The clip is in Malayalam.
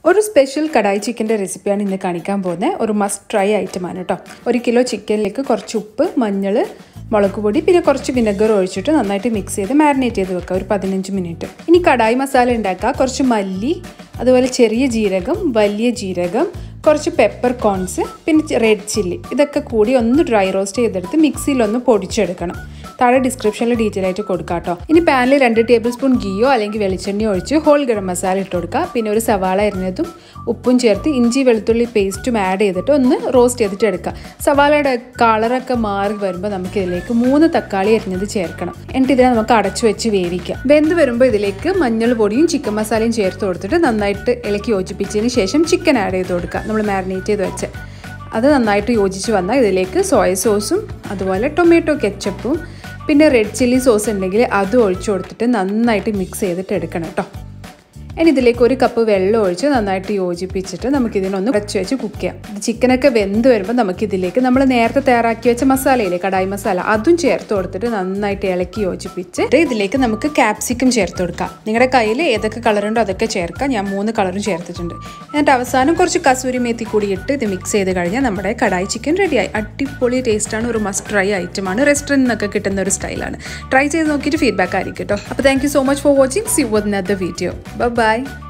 ഒരു സ്പെഷ്യൽ കടായി ചിക്കൻ്റെ റെസിപ്പിയാണ് ഇന്ന് കാണിക്കാൻ പോകുന്നത് ഒരു മസ്റ്റ് ട്രൈ ഐറ്റമാണ് കേട്ടോ ഒരു കിലോ ചിക്കനിലേക്ക് കുറച്ച് ഉപ്പ് മഞ്ഞൾ മുളക് പൊടി പിന്നെ കുറച്ച് വിനെഗർ ഒഴിച്ചിട്ട് നന്നായിട്ട് മിക്സ് ചെയ്ത് മാരിനേറ്റ് ചെയ്ത് വെക്കുക ഒരു പതിനഞ്ച് മിനിറ്റ് ഇനി കടായി മസാല ഉണ്ടാക്കുക കുറച്ച് മല്ലി അതുപോലെ ചെറിയ ജീരകം വലിയ ജീരകം കുറച്ച് പെപ്പർ കോൺസ് പിന്നെ റെഡ് ചില്ലി ഇതൊക്കെ കൂടി ഒന്ന് ഡ്രൈ റോസ്റ്റ് ചെയ്തെടുത്ത് മിക്സിയിൽ ഒന്ന് പൊടിച്ചെടുക്കണം താഴെ ഡിസ്ക്രിപ്ഷനിൽ ഡീറ്റെയിൽ ആയിട്ട് കൊടുക്കാം കേട്ടോ ഇനി പാനിൽ രണ്ട് ടേബിൾ സ്പൂൺ ഗീയോ അല്ലെങ്കിൽ വെളിച്ചെണ്ണയോ ഒഴിച്ച് ഹോൾ ഗരം മസാല ഇട്ട് കൊടുക്കുക പിന്നെ ഒരു സവാള അരിഞ്ഞതും ഉപ്പും ചേർത്ത് ഇഞ്ചി വെളുത്തുള്ളി പേസ്റ്റും ആഡ് ചെയ്തിട്ട് ഒന്ന് റോസ്റ്റ് ചെയ്തിട്ട് എടുക്കുക സവാളയുടെ കളറൊക്കെ മാറി വരുമ്പോൾ നമുക്ക് ഇതിലേക്ക് മൂന്ന് തക്കാളി അരിഞ്ഞത് ചേർക്കണം എന്നിട്ട് ഇതിനെ നമുക്ക് അടച്ചു വെച്ച് വേവിക്കാം വെന്ത് വരുമ്പോൾ ഇതിലേക്ക് മഞ്ഞൾ പൊടിയും ചിക്കൻ മസാലയും ചേർത്ത് കൊടുത്തിട്ട് നന്നായിട്ട് ഇളക്കി യോജിപ്പിച്ചതിന് ശേഷം ചിക്കൻ ആഡ് ചെയ്ത് കൊടുക്കുക നമ്മൾ മാരിനേറ്റ് ചെയ്ത് വെച്ച് അത് നന്നായിട്ട് യോജിച്ച് വന്നാൽ ഇതിലേക്ക് സോയ സോസും അതുപോലെ ടൊമാറ്റോ കെച്ചപ്പും പിന്നെ റെഡ് ചില്ലി സോസ് ഉണ്ടെങ്കിൽ അതും ഒഴിച്ചു കൊടുത്തിട്ട് നന്നായിട്ട് മിക്സ് ചെയ്തിട്ട് എടുക്കണം കേട്ടോ ഇനി ഇതിലേക്ക് ഒരു കപ്പ് വെള്ളം ഒഴിച്ച് നന്നായിട്ട് യോജിപ്പിച്ചിട്ട് നമുക്കിതിനൊന്ന് വെച്ച് വെച്ച് കുക്ക് ചെയ്യാം ചിക്കനൊക്കെ വെന്ത് വരുമ്പോൾ നമുക്കിതിലേക്ക് നമ്മൾ നേരത്തെ തയ്യാറാക്കി വെച്ച മസാലയില്ലേ കടായി മസാല അതും ചേർത്ത് കൊടുത്തിട്ട് നന്നായിട്ട് ഇളക്കി യോജിപ്പിച്ച് ഇതിലേക്ക് നമുക്ക് ക്യാപ്സിക്കം ചേർത്ത് കൊടുക്കാം നിങ്ങളുടെ കയ്യിൽ ഏതൊക്കെ കളറുണ്ടോ അതൊക്കെ ചേർക്കാം ഞാൻ മൂന്ന് കളറും ചേർത്തിട്ടുണ്ട് എന്നിട്ട് അവസാനം കുറച്ച് കസൂരി മേത്തി കൂടി ഇട്ട് ഇത് മിക്സ് ചെയ്ത് കഴിഞ്ഞാൽ നമ്മുടെ കടായി ചിക്കൻ റെഡിയായി അടിപൊളി ടേസ്റ്റാണ് ഒരു മസ്റ്റ് ട്രൈ ഐറ്റമാണ് റെസ്റ്റോറൻറ്റിൽ നിന്നൊക്കെ കിട്ടുന്ന ഒരു സ്റ്റൈലാണ് ട്രൈ ചെയ്ത് നോക്കിയിട്ട് ഫീഡ്ബാക്ക് ആയിരിക്കും കേട്ടോ അപ്പോൾ thank you so much for watching see with another video by